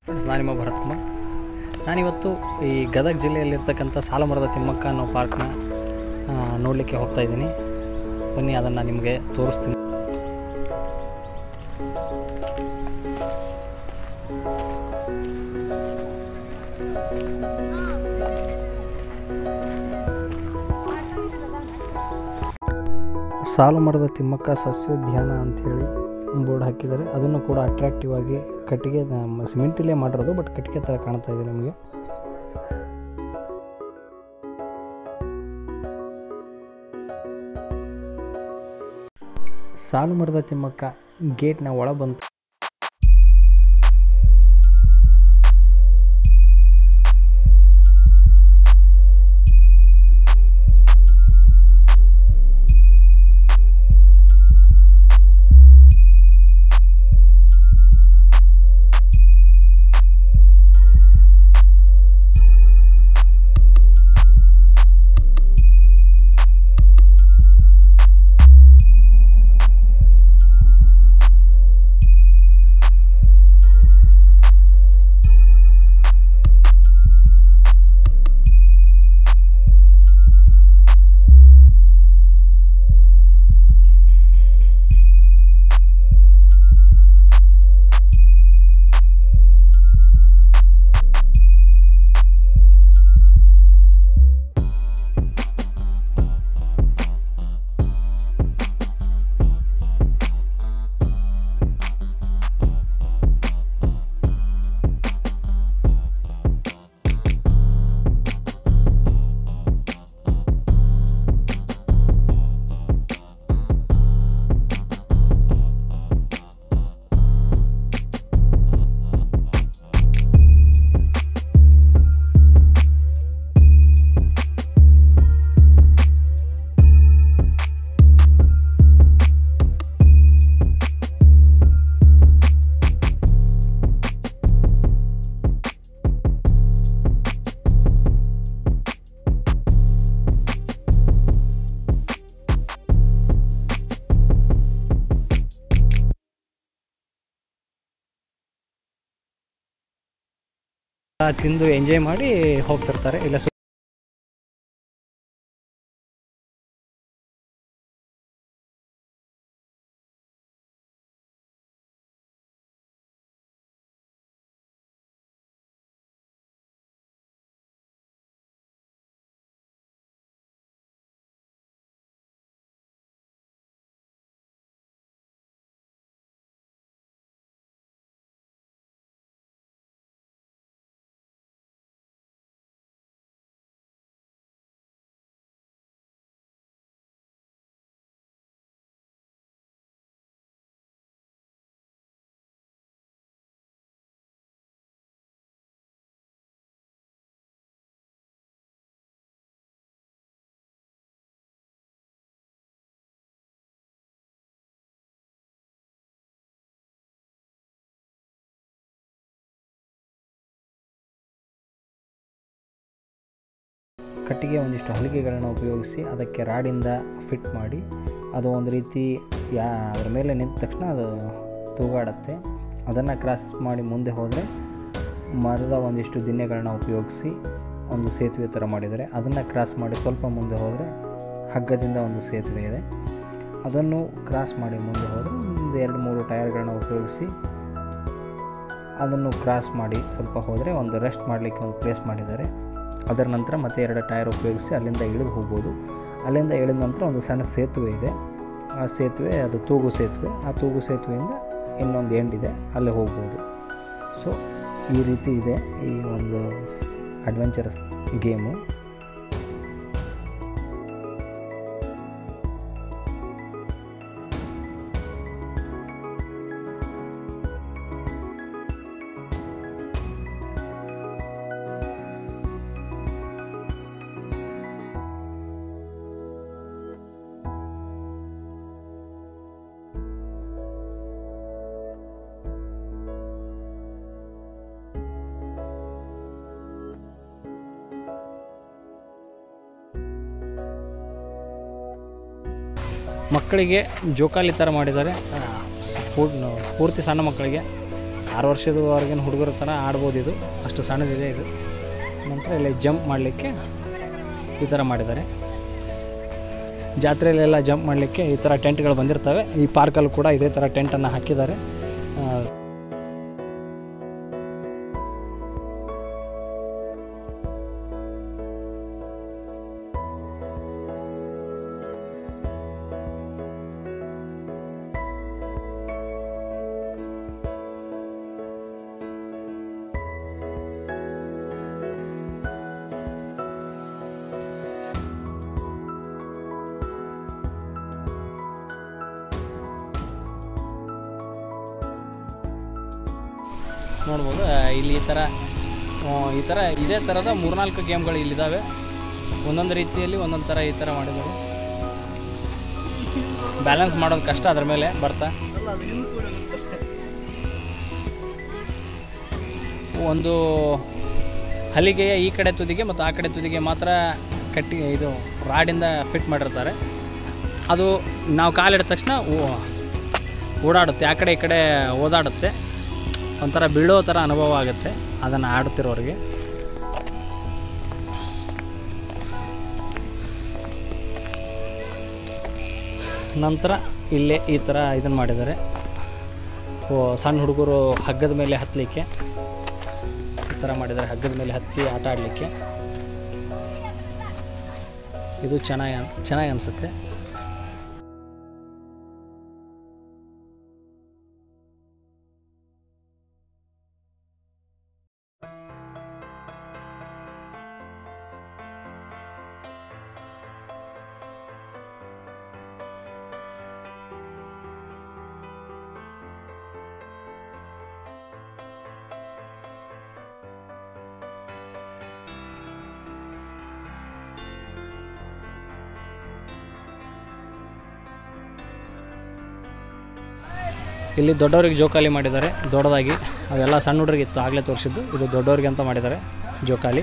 friends ನಾನು ನಿಮ್ಮ ಭರತ್ ಕುಮಾರ್ ನಾನಿವತ್ತು ಈ ಗದಗ ಜಿಲ್ಲೆಯಲ್ಲಿರ್ತಕ್ಕಂಥ ಸಾಲುಮರದ ತಿಮ್ಮಕ್ಕ ಅನ್ನೋ ಪಾರ್ಕ್ನ ನೋಡಲಿಕ್ಕೆ ಹೋಗ್ತಾ ಇದ್ದೀನಿ ಬನ್ನಿ ಅದನ್ನು ನಿಮಗೆ ತೋರಿಸ್ತೀನಿ ಸಾಲುಮರದ ತಿಮ್ಮಕ್ಕ ಸಸ್ಯೋದ್ಯಾನ ಅಂಥೇಳಿ ಬೋರ್ಡ್ ಹಾಕಿದ್ದಾರೆ ಅದನ್ನು ಕೂಡ ಅಟ್ರಾಕ್ಟಿವ್ ಆಗಿ ಕಟ್ಟಿಗೆ ಸಿಮೆಂಟಲ್ಲೇ ಮಾಡಿರೋದು ಬಟ್ ಕಟ್ಟಿಗೆ ಥರ ಕಾಣ್ತಾ ಇದೆ ನಿಮಗೆ ಸಾಲುಮರದ ತಿಮ್ಮಕ್ಕ ಗೇಟ್ನ ಒಳ ಬಂತು ತಿಂದು ಎಂಜಾಯ್ ಮಾಡಿ ಹೋಗ್ತಿರ್ತಾರೆ ಇಲ್ಲ ಸು ಕಟ್ಟಿಗೆ ಒಂದಿಷ್ಟು ಹಲಿಗೆಗಳನ್ನ ಉಪಯೋಗಿಸಿ ಅದಕ್ಕೆ ರಾಡಿಂದ ಫಿಟ್ ಮಾಡಿ ಅದು ಒಂದು ರೀತಿ ಯಾ ಅದರ ಮೇಲೆ ನಿಂತ ತಕ್ಷಣ ಅದು ತೂಗಾಡುತ್ತೆ ಅದನ್ನು ಕ್ರಾಸ್ ಮಾಡಿ ಮುಂದೆ ಹೋದರೆ ಮರದ ಒಂದಿಷ್ಟು ದಿನ್ನೆಗಳನ್ನ ಉಪಯೋಗಿಸಿ ಒಂದು ಸೇತುವೆ ಥರ ಮಾಡಿದ್ದಾರೆ ಅದನ್ನು ಕ್ರಾಸ್ ಮಾಡಿ ಸ್ವಲ್ಪ ಮುಂದೆ ಹೋದರೆ ಹಗ್ಗದಿಂದ ಒಂದು ಸೇತುವೆ ಇದೆ ಅದನ್ನು ಕ್ರಾಸ್ ಮಾಡಿ ಮುಂದೆ ಹೋದರೆ ಒಂದು ಎರಡು ಮೂರು ಟೈರ್ಗಳನ್ನ ಉಪಯೋಗಿಸಿ ಅದನ್ನು ಕ್ರಾಸ್ ಮಾಡಿ ಸ್ವಲ್ಪ ಹೋದರೆ ಒಂದು ರೆಸ್ಟ್ ಮಾಡಲಿಕ್ಕೆ ಒಂದು ಪ್ಲೇಸ್ ಮಾಡಿದ್ದಾರೆ ಅದರ ನಂತರ ಮತ್ತೆ ಎರಡು ಟೈರ್ ಉಪಯೋಗಿಸಿ ಅಲ್ಲಿಂದ ಇಳಿದು ಹೋಗ್ಬೋದು ಅಲ್ಲಿಂದ ಇಳಿದ ನಂತರ ಒಂದು ಸಣ್ಣ ಸೇತುವೆ ಇದೆ ಆ ಸೇತುವೆ ಅದು ತೂಗು ಸೇತುವೆ ಆ ತೂಗು ಸೇತುವೆಯಿಂದ ಇನ್ನೊಂದು ಎಂಡ್ ಇದೆ ಅಲ್ಲಿ ಹೋಗ್ಬೋದು ಸೊ ಈ ರೀತಿ ಇದೆ ಈ ಒಂದು ಅಡ್ವೆಂಚರ್ ಗೇಮು ಮಕ್ಕಳಿಗೆ ಜೋಕಾಲಿ ಥರ ಮಾಡಿದ್ದಾರೆ ಆ, ಸ್- ಪೂರ್- ಪೂರ್ತಿ ಸಣ್ಣ ಮಕ್ಕಳಿಗೆ ಆರು ವರ್ಷದವರೆಗಿನ ಹುಡುಗರ ಥರ ಆಡ್ಬೋದು ಇದು ಅಷ್ಟು ಸಣ್ಣದಿದೆ ಇದು ನಂತರ ಇಲ್ಲಿ ಜಂಪ್ ಮಾಡಲಿಕ್ಕೆ ಈ ಥರ ಮಾಡಿದ್ದಾರೆ ಜಾತ್ರೆಯಲ್ಲೆಲ್ಲ ಜಂಪ್ ಮಾಡಲಿಕ್ಕೆ ಈ ಥರ ಟೆಂಟ್ಗಳು ಬಂದಿರ್ತವೆ ಈ ಪಾರ್ಕಲ್ಲೂ ಕೂಡ ಇದೇ ಥರ ಟೆಂಟನ್ನು ಹಾಕಿದ್ದಾರೆ ಆ, ನೋಡ್ಬೋದು ಆ, ಇಲ್ಲಿ ಈ ಥರ ಆ, ಈ ಥರ ಇದೇ ಥರದ ಮೂರ್ನಾಲ್ಕು ಗೇಮ್ಗಳು ಇಲ್ಲಿದ್ದಾವೆ ಒಂದೊಂದು ರೀತಿಯಲ್ಲಿ ಒಂದೊಂದು ಥರ ಈ ಥರ ಮಾಡಿದ್ದಾರೆ ಬ್ಯಾಲೆನ್ಸ್ ಮಾಡೋದು ಕಷ್ಟ ಅದ್ರ ಮೇಲೆ ಬರ್ತಾ ಒಂದು ಹಲಿಗೆಯ ಈ ಕಡೆ ತುದಿಗೆ ಮತ್ತು ಆ ಕಡೆ ತುದಿಗೆ ಮಾತ್ರ ಕಟ್ಟಿ ಇದು ರಾಡಿಂದ ಫಿಟ್ ಮಾಡಿರ್ತಾರೆ ಅದು ನಾವು ಕಾಲಿಡ ತಕ್ಷಣ ಓ- ಓಡಾಡುತ್ತೆ ಆ ಕಡೆ ಈ ಕಡೆ ಓದಾಡುತ್ತೆ ಒಂಥರ ಬೀಳೋ ಥರ ಅನುಭವ ಆಗುತ್ತೆ ಅದನ್ನು ಆಡ್ತಿರೋರಿಗೆ ನಂತರ ಇಲ್ಲೇ ಈ ಥರ ಇದನ್ನು ಮಾಡಿದ್ದಾರೆ ಓ ಸಣ್ಣ ಹುಡುಗರು ಹಗ್ಗದ ಮೇಲೆ ಹತ್ತಲಿಕ್ಕೆ ಈ ಥರ ಮಾಡಿದ್ದಾರೆ ಹಗ್ಗದ ಮೇಲೆ ಹತ್ತಿ ಆಟ ಆಡಲಿಕ್ಕೆ ಇದು ಚೆನ್ನಾಗಿ ಚೆನ್ನಾಗಿ ಅನಿಸುತ್ತೆ ಇಲ್ಲಿ ದೊಡ್ಡವ್ರಿಗೆ ಜೋಕಾಲಿ ಮಾಡಿದ್ದಾರೆ ದೊಡ್ಡದಾಗಿ ಅವೆಲ್ಲ ಸಣ್ಣ ಹುಡುಗರಿಗೆ ಇತ್ತು ಆಗಲೇ ತೋರಿಸಿದ್ದು ಇದು ದೊಡ್ಡವ್ರಿಗೆ ಅಂತ ಮಾಡಿದ್ದಾರೆ ಜೋಕಾಲಿ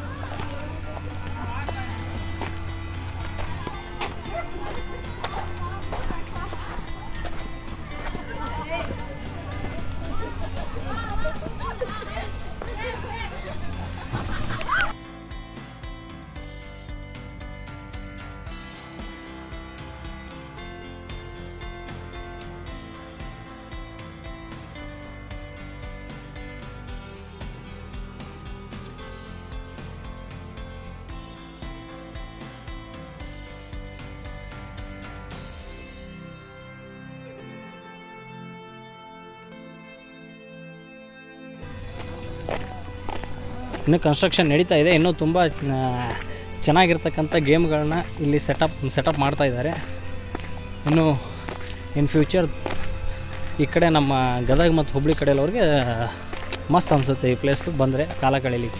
ಇನ್ನು ಕನ್ಸ್ಟ್ರಕ್ಷನ್ ನಡೀತಾ ಇದೆ ಇನ್ನೂ ತುಂಬ ಆ, ಚೆನ್ನಾಗಿರ್ತಕ್ಕಂಥ ಗೇಮ್ಗಳನ್ನ ಇಲ್ಲಿ ಸೆಟಪ್ ಸೆಟಪ್ ಮಾಡ್ತಾ ಇದ್ದಾರೆ ಇನ್ನು ಇನ್ ಫ್ಯೂಚರ್ ಈ ಕಡೆ ನಮ್ಮ ಗದಗ ಮತ್ತು ಹುಬ್ಳಿ ಕಡೆಯಲ್ಲವ್ರಿಗೆ ಮಸ್ತ್ ಅನಿಸುತ್ತೆ ಈ ಪ್ಲೇಸ್ ಬಂದರೆ ಕಾಲ ಕಳೀಲಿಕ್ಕೆ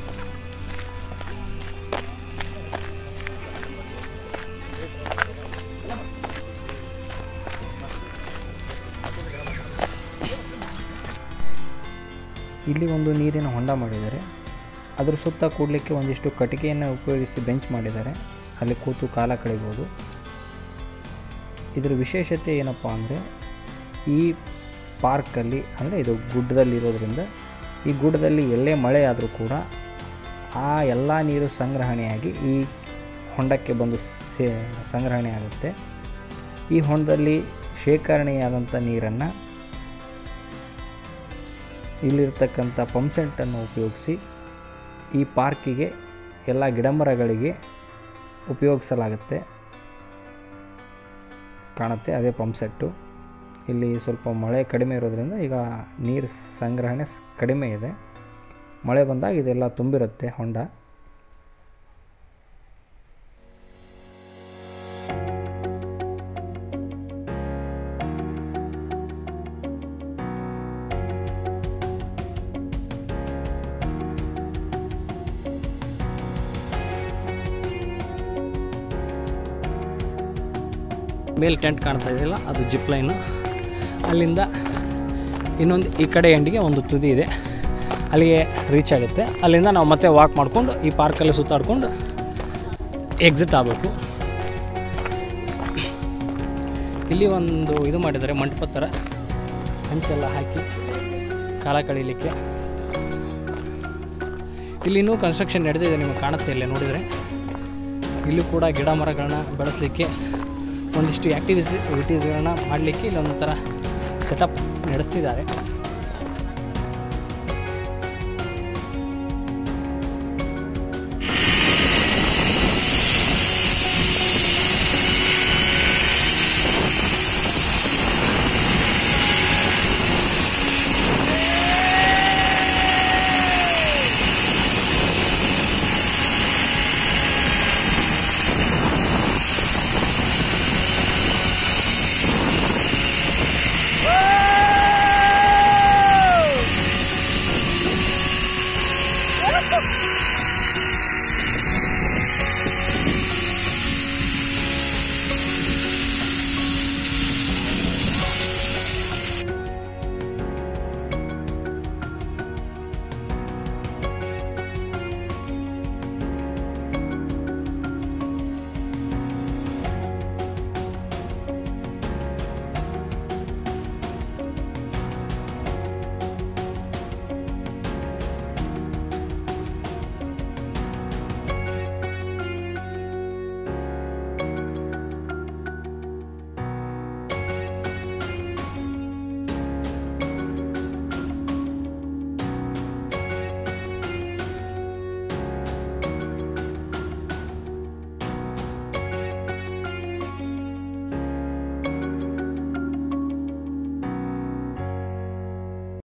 ಇಲ್ಲಿ ಒಂದು ನೀರಿನ ಹೊಂಡ ಮಾಡಿದ್ದಾರೆ ಅದ್ರ ಸುತ್ತ ಕೂಡಲಿಕ್ಕೆ ಒಂದಿಷ್ಟು ಕಟ್ಟಿಗೆಯನ್ನು ಉಪಯೋಗಿಸಿ ಬೆಂಚ್ ಮಾಡಿದ್ದಾರೆ ಅಲ್ಲಿ ಕೂತು ಕಾಲ ಕಳಿಬೋದು ಇದರ ವಿಶೇಷತೆ ಏನಪ್ಪ ಅಂದರೆ ಈ ಪಾರ್ಕಲ್ಲಿ ಅಂದರೆ ಇದು ಗುಡ್ಡದಲ್ಲಿ ಇರೋದ್ರಿಂದ ಈ ಗುಡ್ಡದಲ್ಲಿ ಎಲ್ಲೇ ಮಳೆ ಆದರೂ ಕೂಡ ಆ ಎಲ್ಲ ನೀರು ಸಂಗ್ರಹಣೆಯಾಗಿ ಈ ಹೊಂಡಕ್ಕೆ ಬಂದು ಸೇ ಸಂಗ್ರಹಣೆ ಆಗುತ್ತೆ ಈ ಹೊಂಡದಲ್ಲಿ ಶೇಖರಣೆಯಾದಂಥ ನೀರನ್ನು ಇಲ್ಲಿರ್ತಕ್ಕಂಥ ಪಂಪ್ಸೆಟ್ಟನ್ನು ಉಪಯೋಗಿಸಿ ಈ ಪಾರ್ಕಿಗೆ ಎಲ್ಲ ಗಿಡಮರಗಳಿಗೆ ಉಪಯೋಗಿಸಲಾಗುತ್ತೆ ಕಾಣುತ್ತೆ ಅದೇ ಪಂಪ್ಸೆಟ್ಟು ಇಲ್ಲಿ ಸ್ವಲ್ಪ ಮಳೆ ಕಡಿಮೆ ಇರೋದ್ರಿಂದ ಈಗ ನೀರು ಸಂಗ್ರಹಣೆ ಸ್- ಕಡಿಮೆ ಇದೆ ಮಳೆ ಬಂದಾಗ ಇದೆಲ್ಲ ತುಂಬಿರುತ್ತೆ ಹೊಂಡ ಮೇಲೆ ಟೆಂಟ್ ಕಾಣ್ತಾ ಇದೆಯಲ್ಲ ಅದು ಜಿಪ್ ಲೈನು ಅಲ್ಲಿಂದ ಇನ್ನೊಂದು ಈ ಕಡೆ ಎಂಡಿಗೆ ಒಂದು ತುದಿ ಇದೆ ಅಲ್ಲಿಗೆ ರೀಚ್ ಆಗುತ್ತೆ ಅಲ್ಲಿಂದ ನಾವು ಮತ್ತೆ ವಾಕ್ ಮಾಡಿಕೊಂಡು ಈ ಪಾರ್ಕಲ್ಲಿ ಸುತ್ತಾಡ್ಕೊಂಡು ಎಕ್ಸಿಟ್ ಆಗಬೇಕು ಇಲ್ಲಿ ಒಂದು ಇದು ಮಾಡಿದ್ದಾರೆ ಮಂಟಪ ಥರ ಹಂಚೆಲ್ಲ ಹಾಕಿ ಕಾಲ ಕಳೀಲಿಕ್ಕೆ ಇಲ್ಲಿ ಇನ್ನೂ ಕನ್ಸ್ಟ್ರಕ್ಷನ್ ನಡೆದಿದೆ ನಿಮಗೆ ಕಾಣುತ್ತೆ ಇಲ್ಲೇ ನೋಡಿದರೆ ಇಲ್ಲೂ ಕೂಡ ಗಿಡ ಮರಗಳನ್ನ ಬೆಳೆಸಲಿಕ್ಕೆ ಒಂದಿಷ್ಟು ಆ್ಯಕ್ಟಿವಿಸ್ ವಿಟೀಸ್ಗಳನ್ನ ಮಾಡಲಿಕ್ಕೆ ಇಲ್ಲೊಂದು ಥರ ಸೆಟಪ್ ನಡೆಸ್ತಿದ್ದಾರೆ